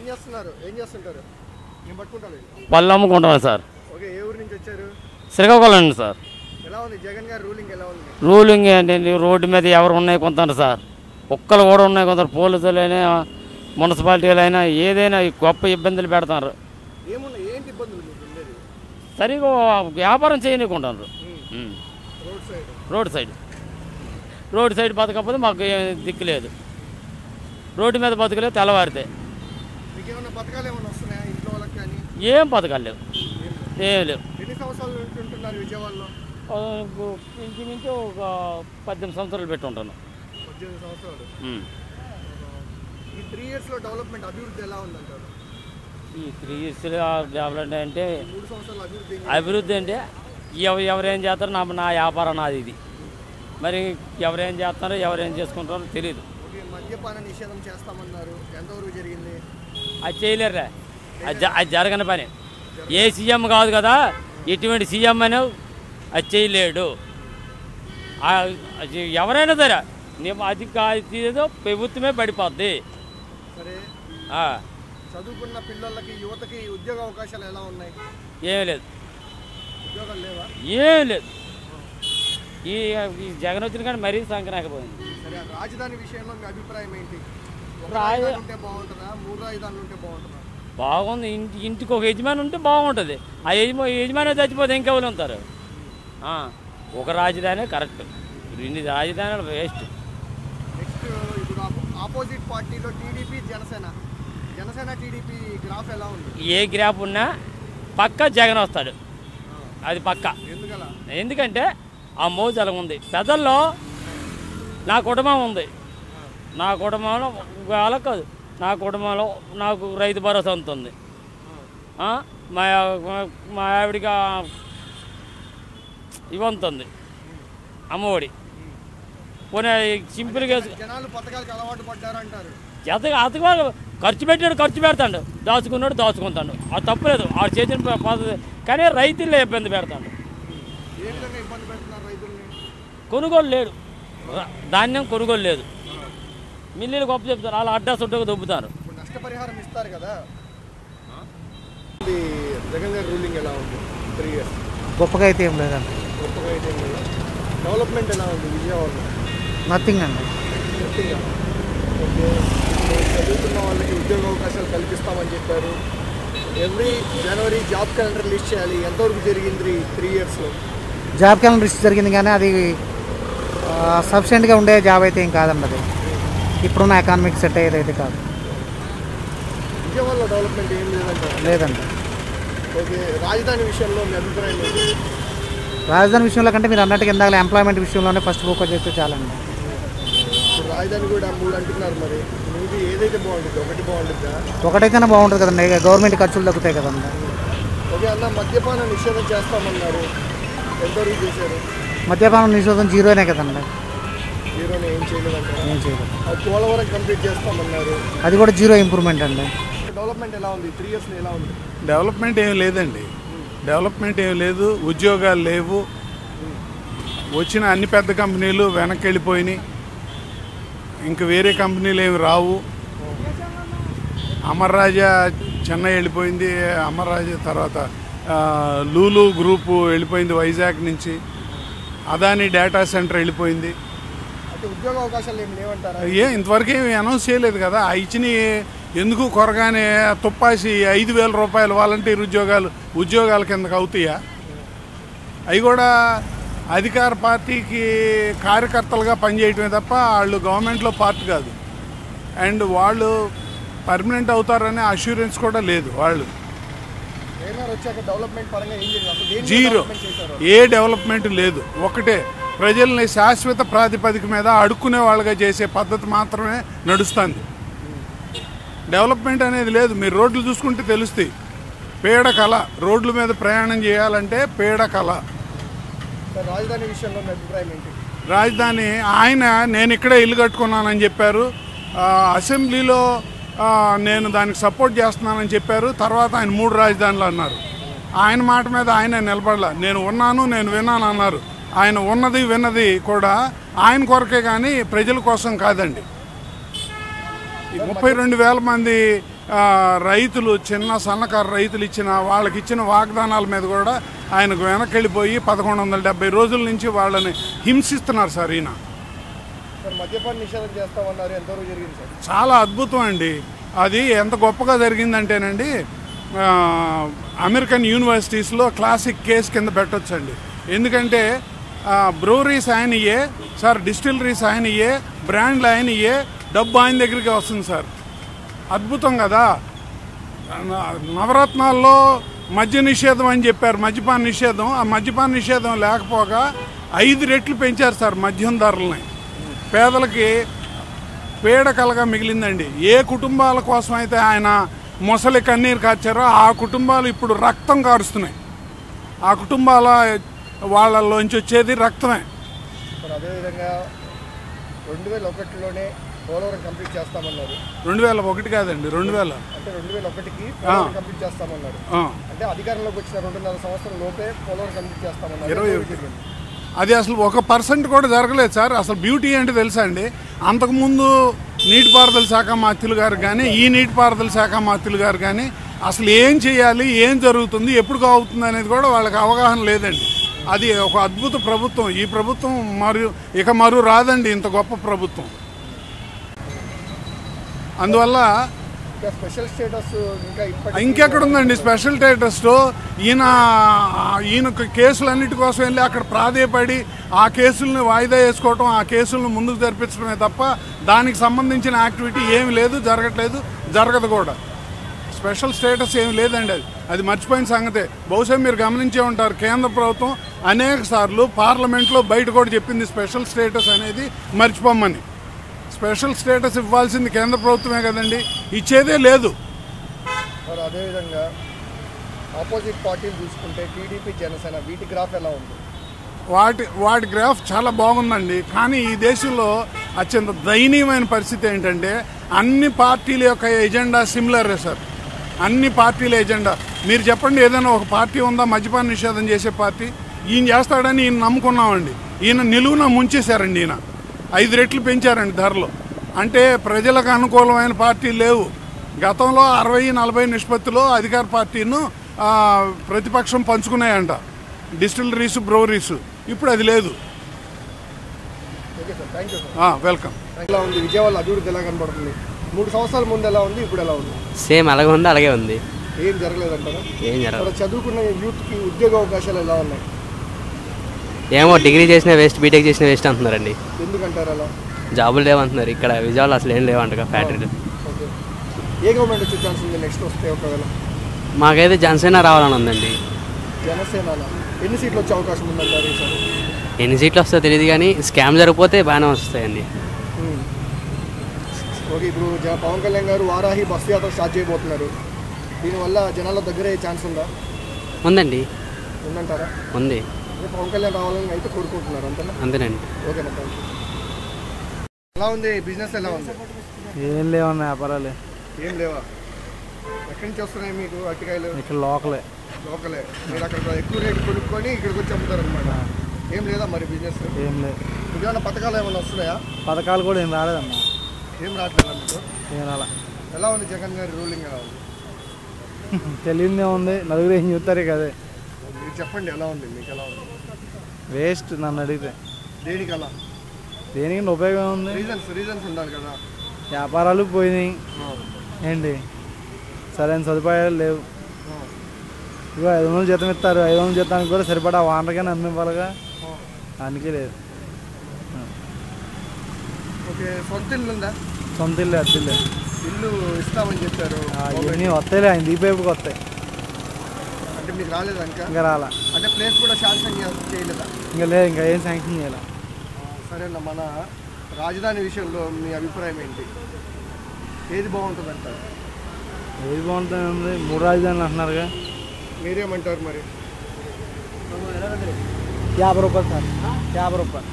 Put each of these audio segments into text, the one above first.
ఏం చేస్తున్నారు ఏం చేస్తుంటారు నేను పట్టుకుంటాను పళ్ళు అమ్ముకుంటాను సార్ ఓకే ఏ ఊరు నుంచి వచ్చారు శ్రీకాకుళం అండి సార్ ఎలా ఉంది జగన్ గారి రూలింగ్ ఎలా ఉంది రూలింగ్ ఏంటండి రోడ్డు మీద ఎవరు ఉన్నాయి కొంటారు సార్ ఒక్కలు కూడా ఉన్నాయి కొందరు పోలీసులైనా మున్సిపాలిటీలైనా ఏదైనా ఈ గొప్ప ఇబ్బందులు పెడతారు ఏమున్నాయి ఏంటి ఇబ్బందులు మీకు ఉండేది సరిగా వ్యాపారం చేయనీకుంటారు ఉమ్. Road side road side road side బతకపోతే మాకు ఏం దిక్కు లేదు రోడ్డు మీద బతకలేదు తెల్లవారితే మీకు ఏమైనా పథకాలు ఏమైనా వస్తున్నాయా ఇంట్లో వాళ్ళకి కానీ ఏం బతకాలు లేవు ఏం లేవు ఎన్ని సంవత్సరాలు నుంచి ఉంటున్నారు విజయవాడలో ఆ, ఇంచుమించు ఒక పద్దెనిమిది సంవత్సరాలు పెట్టి ఉంటాను పద్దెనిమిది సంవత్సరాలు ఉమ్. ఈ త్రీ ఇయర్స్లో డెవలప్మెంట్ అభివృద్ధి ఎలా ఉందంటారు ఈ త్రీ ఇయర్స్ డెవలప్మెంట్ అంటే మూడు సంవత్సరాల అభివృద్ధి ఏం అభివృద్ధి అంటే ఎవ- ఎవరేం చేస్తారో నా నా వ్యాపారం నాది ఇది మరి ఎవరేం చేస్తారో ఎవరేం చేసుకుంటారో తెలియదు ఓకే మద్యపాన నిషేధం చేస్తామన్నారు ఎంతవరకు జరిగింది అది చేయలేరురా అది జ- అది జరగని పని ఏ సీఎం కాదు కదా ఇటువంటి సీఎం అని అది చేయలేడు ఆ- అది ఎవరైనా సరే నీ- అది కాదో ప్రభుత్వమే పడిపోద్ది సరే ఆ, చదువుకున్న పిల్లలకి యువతకి ఉద్యోగ అవకాశాలు ఎలా ఉన్నాయి ఏం లేదు ఉద్యోగాలు లేవా ఏం లేదు ఈ ఈ జగన్ వచ్చిన కానీ మరీ సంక్రాకపోయింది సరే ఆ రాజధాని విషయంలో మీ అభిప్రాయం ఏంటి ఒక రాజ- రాజధాని ఉంటే బాగుంటుందా మూడు రాజధానులు ఉంటే బాగుంటుందా బాగుంది ఇంటి ఇంటికి ఒక యజమాని ఉంటే బాగుంటుంది ఆ యజమా యజమాని చచ్చిపోతే ఇంకెవరు ఉంటారు ఆ, ఒక రాజధాని కరెక్ట్ రెండు రాజధానులు వేస్ట్ నెక్స్ట్ ఇప్పుడు ఆపో- ఆపోజిట్ పార్టీలో TDP Janasena Janasena TDP graph ఎలా ఉంది ఏ గ్రాప్ ఉన్నా పక్క జగన్ వస్తాడు అది పక్క ఎందుకలా ఎందుకంటే ఆ మోజు అలా ఉంది పెద్దల్లో నా కుటుంబం ఉంది నా కుటుంబంలో అలా కాదు నా కుటుంబంలో నాకు రైతు భరోసా ఉంటుంది ఆ, మా మా ఆవిడికి ఆ ఇవి ఉంటుంది అమ్మఒడి పోనీ సింపుల్గా జనాలు పథకాలకు అలవాటు పడ్డారంటారు ఎంత అతగా ఖర్చు పెట్టాడు ఖర్చు పెడతాడు దాచుకున్నాడు దాచుకుంటాడు అది తప్పులేదు ఆ చేసిన ప- పద్ధతి కానీ రైతుల్లో ఇబ్బంది పెడతాడు ఏ విధంగా ఇబ్బంది పెడుతున్నారు రైతుల్ని కొనుగోలు లేడు ర- ధాన్యం కొనుగోలు లేదు మిల్లీలు గొప్ప చెప్తారు అలా అడ్డా సుట్టగా దొబ్బుతారు ఇప్పుడు నష్టపరిహారం ఇస్తారు కదా ఇది జగన్ గారి రూలింగ్ ఎలా ఉంది త్రీ ఇయర్స్ గొప్పగా అయితే ఏం లేదండి గొప్పగా అయితే ఏం లేదు. డెవలప్మెంట్ ఎలా ఉంది విజయవాడలో నథింగ్ అండి పూర్తిగా ఓకే ఇప్పుడు చదువుతున్న వాళ్ళకి ఉద్యోగ అవకాశాలు కల్పిస్తామని చెప్పారు every January job calendar list చేయాలి ఎంతవరకు జరిగింది త్రీ ఇయర్స్లో జాబ్ క్యాలెండర్ రిస్ట్ జరిగింది కానీ అది సఫిషియెంట్గా ఉండే జాబ్ అయితే ఏం కాదండి అది ఇప్పుడున్న ఎకానమిక్ సెట్ అయ్యేది అయితే కాదు విజయవాడలో డెవలప్మెంట్ ఏం లేదంటారు లేదండి ఓకే రాజధాని విషయంలో మీ అభిప్రాయం ఏంటి రాజధాని విషయంలో కంటే మీరు అన్నట్టుగా ఇందాక ఎంప్లాయ్మెంట్ విషయంలోనే ఫస్ట్ ఫోకస్ చేస్తే చాలండి ఇప్పుడు రాజధాని కూడా మూడు అంటున్నారు మరి మీది ఏదైతే బాగుంటుంది ఒకటి బాగుంటుందా ఒకటైతేనే బాగుంటుంది కదండి ఇక గవర్నమెంట్ ఖర్చులు తగ్గుతాయి కదండి ఓకే అన్న మద్యపాన నిషేధం చేస్తామన్నారు ఎంతవరకు చేశారు మద్యపానం నిషేధం జీరోనే కదండి జీరోని ఏం చేయలేదంటారు ఏం చేయదు అది పోలవరం కంప్లీట్ చేస్తామన్నారు అది కూడా జీరో ఇంప్రూవ్మెంట్ అండి డెవలప్మెంట్ ఎలా ఉంది త్రీ ఇయర్స్ ఎలా ఉంది డెవలప్మెంట్ ఏం లేదండి డెవలప్మెంట్ ఏం లేదు ఉద్యోగాలు లేవు వచ్చిన అన్ని పెద్ద కంపెనీలు వెనక్కి వెళ్ళిపోయినాయి ఇంక వేరే కంపెనీలు ఏమి రావు అమర్ రాజా చెన్నై వెళ్ళిపోయింది అమర్ రాజా తర్వాత ఆ, లూలు గ్రూపు వెళ్ళిపోయింది వైజాగ్ నుంచి అదాని డేటా సెంటర్ వెళ్ళిపోయింది అంటే ఉద్యోగ అవకాశాలు ఏమి లేవంటారా ఏ ఇంతవరకు ఏమి అనౌన్స్ చేయలేదు కదా ఆ ఇచ్చిన ఎందుకు కొరగానే తుప్పాసి ఐదు వేల రూపాయలు వాలంటీర్ ఉద్యోగాలు ఉద్యోగాల కిందకు అవుతాయా అవి కూడా అధికార పార్టీకి కార్యకర్తలుగా పనిచేయటమే తప్ప వాళ్ళు గవర్నమెంట్లో పార్ట్ కాదు అండ్ వాళ్ళు పర్మనెంట్ అవుతారనే అష్యూరెన్స్ కూడా లేదు వాళ్ళు ఏమైనా వచ్చాక డెవలప్మెంట్ పరంగా ఏం జరిగింది అసలు దేని మీద జీరో డెవలప్మెంట్ చేశారు ఏ డెవలప్మెంట్ లేదు ఒకటే ప్రజల్ని శాశ్వత ప్రాతిపదిక మీద అడుక్కునే వాళ్ళగా చేసే పద్ధతి మాత్రమే నడుస్తుంది డెవలప్మెంట్ అనేది లేదు మీరు రోడ్లు చూసుకుంటే తెలుస్తాయి పేడ కళ రోడ్ల మీద ప్రయాణం చేయాలంటే పేడ కళ సార్ రాజధాని విషయంలో మీ అభిప్రాయం ఏంటి రాజధాని ఆయన నేను ఇక్కడే ఇల్లు కట్టుకున్నానని చెప్పారు ఆ, అసెంబ్లీలో ఆ, నేను దానికి సపోర్ట్ చేస్తున్నానని చెప్పారు తర్వాత ఆయన మూడు రాజధానులు అన్నారు ఆయన మాట మీద ఆయన నిలబడలా నేను ఉన్నాను నేను విన్నాను అన్నారు ఆయన ఉన్నది విన్నది కూడా ఆయన కొరకే కానీ ప్రజల కోసం కాదండి ఈ ముప్పై రెండు వేల మంది ఆ, రైతులు చిన్న సన్నకారు రైతులు ఇచ్చిన వాళ్ళకి ఇచ్చిన వాగ్దానాల మీద కూడా ఆయనకు వెనక్కి వెళ్ళిపోయి పదకొండు వందల డెబ్బై రోజుల నుంచి వాళ్ళని హింసిస్తున్నారు సార్ ఈయన సార్ మద్యపాన నిషేధం చేస్తామన్నారు ఎంతవరకు జరిగింది సార్ చాలా అద్భుతం అండి అది ఎంత గొప్పగా జరిగిందంటేనండి ఆ, అమెరికన్ యూనివర్సిటీస్లో క్లాసిక్ కేస్ కింద పెట్టొచ్చండి ఎందుకంటే బ్రూవరీస్ ఆయనయే సార్ డిస్టిలరీస్ ఆయనయే బ్రాండ్లు ఆయనయే డబ్బు ఆయన దగ్గరికి వస్తుంది సార్ అద్భుతం కదా న- నవరత్నాల్లో మద్య నిషేధం అని చెప్పారు మద్యపాన నిషేధం ఆ మద్యపాన నిషేధం లేకపోగా ఐదు రెట్లు పెంచారు సార్ మద్యం ధరలని పేదలకి పీడకలగా మిగిలిందండి ఏ కుటుంబాల కోసం అయితే ఆయన మొసలి కన్నీరు కార్చారో ఆ కుటుంబాలు ఇప్పుడు రక్తం కారుస్తున్నాయి ఆ కుటుంబాల వాళ్ళలోంచి వచ్చేది రక్తమే మరి అదేవిధంగా రెండు వేల ఒకటిలోనే పోలవరం కంప్లీట్ చేస్తామన్నారు రెండు వేల ఒకటి కాదండి రెండు వేల అంటే రెండు వేల ఒకటికి పోలవరం కంప్లీట్ చేస్తామన్నారు ఆ. అంటే అధికారంలోకి వచ్చిన రెండున్నర సంవత్సరం లోపే పోలవరం కంప్లీట్ చేస్తామన్నారు ఇరవై ఎంతవరకు ఒకటి. జరిగింది? అది అసలు ఒక పర్సెంట్ కూడా జరగలేదు సార్ అసలు బ్యూటీ ఏంటి తెలుసా అండి అంతకుముందు నీటిపారుదల శాఖ మాత్యులు గారు కానీ ఈ నీటిపారుదల శాఖ మాత్యులు గారు కానీ అసలు ఏం చేయాలి ఏం జరుగుతుంది ఎప్పుడు అవుతుంది అనేది కూడా వాళ్ళకి అవగాహన లేదండి అది ఒక అద్భుత ప్రభుత్వం ఈ ప్రభుత్వం మరియు ఇక మరో రాదండి ఇంత గొప్ప ప్రభుత్వం అందువల్ల ఇంకా స్పెషల్ స్టేటస్ ఇంకా ఇప్పటికీ ఇంకెక్కడ ఉందండి స్పెషల్ స్టేటస్ ఈయన ఈయన కేసులన్నిటి కోసం వెళ్ళి అక్కడ ప్రాధేయపడి ఆ కేసుల్ని వాయిదా వేసుకోవటం ఆ కేసులను ముందుకు జరిపించడమే తప్ప దానికి సంబంధించిన యాక్టివిటీ ఏమి లేదు జరగట్లేదు జరగదు కూడా స్పెషల్ స్టేటస్ ఏమి లేదండి అది అది మర్చిపోయిన సంగతే బహుశా మీరు గమనించే ఉంటారు కేంద్ర ప్రభుత్వం అనేక సార్లు పార్లమెంట్లో బయట కూడా చెప్పింది స్పెషల్ స్టేటస్ అనేది మర్చిపోమని స్పెషల్ స్టేటస్ ఇవ్వాల్సింది కేంద్ర ప్రభుత్వమే కదండి ఇచ్చేదే లేదు మరి అదేవిధంగా ఆపోజిట్ పార్టీలు చూసుకుంటే టీడీపీ జనసేన వీటి గ్రాఫ్ ఎలా ఉంది వాటి వాటి గ్రాఫ్ చాలా బాగుందండి కానీ ఈ దేశంలో అత్యంత దయనీయమైన పరిస్థితి ఏంటంటే అన్ని పార్టీల యొక్క ఎజెండా సిమిలరే సార్ అన్ని పార్టీల ఎజెండా మీరు చెప్పండి ఏదైనా ఒక పార్టీ ఉందా మద్యపాన నిషేధం చేసే పార్టీ ఈయన చేస్తాడని ఈయన నమ్ముకున్నామండి ఈయన నిలువున ముంచేశారండి ఈయన ఐదు రెట్లు పెంచారండి ధరలు అంటే ప్రజలకు అనుకూలమైన పార్టీలు లేవు గతంలో అరవై నలభై నిష్పత్తిలో అధికార పార్టీను ఆ, ప్రతిపక్షం పంచుకున్నాయంట డిస్టిలరీస్ బ్రౌరీస్ ఇప్పుడు అది లేదు okay sir thank you sir ఆ, వెల్కమ్ ఎలా ఉంది విజయవాడ అభివృద్ధి ఎలా కనబడుతుంది మూడు సంవత్సరాల ముందు ఎలా ఉంది ఇప్పుడు ఎలా ఉంది సేమ్ అలాగే ఉంది అలాగే ఉంది ఏం జరగలేదంటారా ఏం జరగదు ఇక్కడ చదువుకున్న యూత్కి ఉద్యోగ అవకాశాలు ఎలా ఉన్నాయి ఏమో డిగ్రీ చేసిన వేస్ట్ బీటెక్ చేసిన వేస్ట్ అంటున్నారండి ఎందుకంటారు అలా జాబులు లేవంటున్నారు ఇక్కడ విజయవాడలో అసలు ఏం లేవంట ఫ్యాక్టరీలు ఓకే ఏ గవర్నమెంట్ వచ్చే ఛాన్స్ ఉంది నెక్స్ట్ వస్తే ఒకవేళ మాకైతే జనసేన రావాలని ఉందండి జనసేన ఎన్ని సీట్లు వచ్చే అవకాశం ఉందంటారు ఈసారి ఎన్ని సీట్లు వస్తాయో తెలియదు కానీ స్కామ్ జరిగిపోతే బాగానే వస్తాయండి ఉమ్. ఓకే ఇప్పుడు జ- పవన్ కళ్యాణ్ గారు వారాహి బస్సు యాత్ర స్టార్ట్ చేయబోతున్నారు దీనివల్ల జనాల దగ్గర అయ్యే ఛాన్స్ ఉందా ఉందండి ఉందంటారా ఉంది అదే పవన్ కళ్యాణ్ రావాలని అయితే కోరుకుంటున్నారు అంతేనా అంతేనండి ఓకేనా థ్యాంక్ యూ ఎలా ఉంది బిజినెస్ ఎలా ఉంది ఏం లేవన్న వ్యాపారాలు ఏం లేవా ఎక్కడి నుంచి వస్తున్నాయి మీకు అరటికాయలు ఇక్కడ లోకలే లోకలే మీరు అక్కడ ఎక్కువ రేటు కొనుక్కొని ఇక్కడికి వచ్చి అమ్ముతారు అనమాట ఏం లేదా మరి బిజినెస్ ఏం లేదు మీకు ఏమైనా పథకాలు ఏమైనా వస్తున్నాయా పథకాలు కూడా ఏం రాలేదన్న ఏం రావట్లేదా మీకు ఏం రాలా ఎలా ఉంది జగన్ గారి రూలింగ్ ఎలా ఉంది తెలియదే ఉంది నలుగురు ఏం చూస్తారు కదే మీరు చెప్పండి ఎలా ఉంది మీకు ఎలా ఉంది వేస్ట్ నన్ను అడిగితే దేనికి అలా దేనికి ఉపయోగం ఉంది రీజన్స్ రీజన్స్ ఉండాలి కదా వ్యాపారాలు పోయినాయి ఆ, ఏంటి సరైన సదుపాయాలు లేవు ఆ, ఇగో ఐదు వందలు జీతం ఇస్తారు ఐదు వందల జీతానికి కూడా సరిపడా వానరగానే అమ్మివ్వాలిగా ఆ. అందుకే లేదు ఓకే సొంత ఇల్లు ఉందా సొంత ఇల్లు అద్దిల్లే ఇల్లు ఇస్తామని చెప్పారు ఇవన్నీ వస్తాయిలే ఆయన దీపేపుకి వస్తాయి అంటే మీకు రాలేదా ఇంకా ఇంకా రాలా అంటే ప్లేస్ కూడా శాంక్షన్ చే- చేయలేదా ఇంకా లేదు ఇంకా ఏం శాంక్షన్ చేయాలి సరేనా మన రాజధాని విషయంలో మీ అభిప్రాయం ఏంటి ఏది బాగుంటుంది అంటారు ఏది బాగుంటుంది మూడు రాజధానులు అంటున్నారుగా మీరేమంటారు మరి యాభై రూపాయలు సార్ యాభై రూపాయలు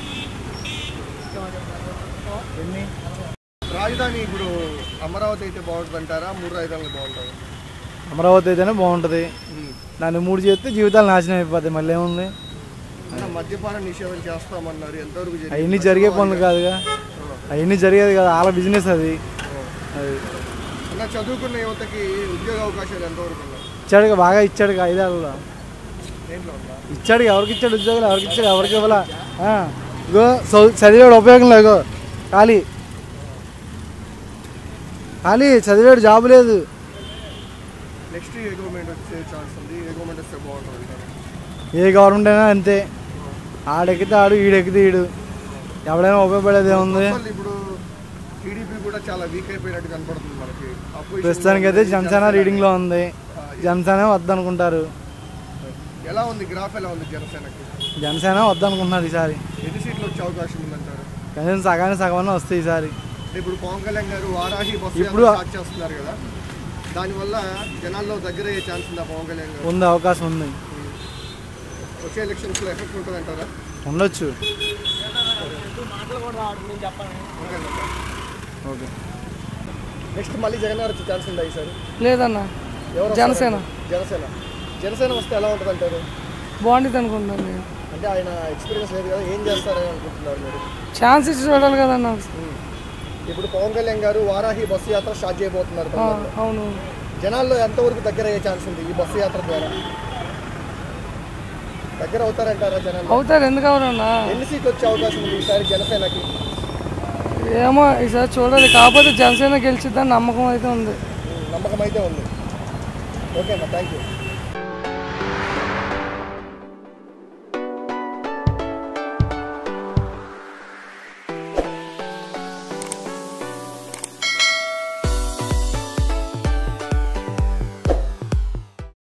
ఎన్ని రాజధాని ఇప్పుడు అమరావతి అయితే బాగుంటుంది అంటారా మూడు రాజధానులు బాగుంటుంది అమరావతి అయితేనే బాగుంటుంది దాన్ని మూడు చేస్తే జీవితాలు నాశనం అయిపోతాయి మళ్ళీ ఏముంది అన్న మద్యపాన నిషేధం చేస్తామన్నారు ఎంతవరకు జరిగింది? అవన్నీ జరిగే పనులు కాదుగా అవన్నీ జరిగేది కదా వాళ్ళ బిజినెస్ అది అది అన్న చదువుకున్న యువతకి ఉద్యోగ అవకాశాలు ఎంతవరకు ఉన్నాయి ఇచ్చాడు బాగా ఇచ్చాడు ఐదేళ్ళలో దేంట్లో ఉందా ఇచ్చాడు ఎవరికి ఇచ్చాడు ఉద్యోగాలు ఎవరికి ఇచ్చాడు ఎవరికి ఇవ్వాలా ఆ, ఇగో చదువు చదివాడు ఉపయోగం లేదు ఇగో ఖాళీ ఖాళీ చదివాడు జాబ్ లేదు నెక్స్ట్ ఏ గవర్నమెంట్ వచ్చే ఛాన్స్ ఉంది ఏ గవర్నమెంట్ వస్తే బాగుంటుంది అంటారు ఏ గవర్నమెంట్ అయినా అంతే ఆడెక్కితే ఆడు ఈడెక్కితే ఈడు ఎవడైనా ఉపయోగపడేది ఏముంది మళ్ళీ ఇప్పుడు టీడీపీ కూడా చాలా వీక్ అయిపోయినట్టు కనపడుతుంది మనకి Opposition ప్రస్తుతానికి అయితే జనసేన రీడింగ్లో ఉంది జనసేన వద్దనుకుంటారు ఎలా ఉంది గ్రాఫ్ ఎలా ఉంది జనసేనకి జనసేన వద్దనుకుంటున్నారు ఈసారి ఎన్ని సీట్లు వచ్చే అవకాశం ఉందంటారు కనీసం సగానికి సగమన్నా వస్తాయి ఈసారి ఇప్పుడు పవన్ కళ్యాణ్ గారు వారాహి బస్సు ఇప్పుడు- యాత్ర స్టార్ట్ చేస్తున్నారు కదా దానివల్ల జనాల్లో దగ్గర అయ్యే ఛాన్స్ ఉందా పవన్ కళ్యాణ్ గారు ఉంది అవకాశం ఉంది వచ్చే ఎలక్షన్స్ లో ఎఫెక్ట్ ఉంటుంది అంటారా ఉండొచ్చు ఓకే నెక్స్ట్ మళ్ళీ జగన్ గారు వచ్చే ఛాన్స్ ఉందా ఈసారి లేదన్న ఎవరు వస్తారు? జనసేన. జనసేన జనసేన వస్తే ఎలా ఉంటుంది అంటారు బాగుంటుంది అనుకుంటున్నాను నేను అంటే ఆయన ఎక్స్పీరియన్స్ లేదు కదా ఏం చేస్తారని అనుకుంటున్నారు మీరు ఛాన్స్ ఇచ్చి చూడాలి కదన్న ఇప్పుడు పవన్ కళ్యాణ్ గారు వారాహి బస్సు యాత్ర స్టార్ట్ చేయబోతున్నారు ఆ, తొందరలో. అవును జనాల్లో ఎంతవరకు దగ్గర అయ్యే ఛాన్స్ ఉంది ఈ బస్సు యాత్ర ద్వారా దగ్గర అవుతారంటారా జనాలు అవుతారు ఎందుకు అవరన్నా ఎన్ని సీట్లు వచ్చే అవకాశం ఉంది ఈసారి జనసేనకి ఏమో ఈసారి చూడాలి కాకపోతే జనసేన గెలిచిద్దని నమ్మకం అయితే ఉంది నమ్మకం అయితే ఉంది ఓకే అమ్మా థ్యాంక్ యూ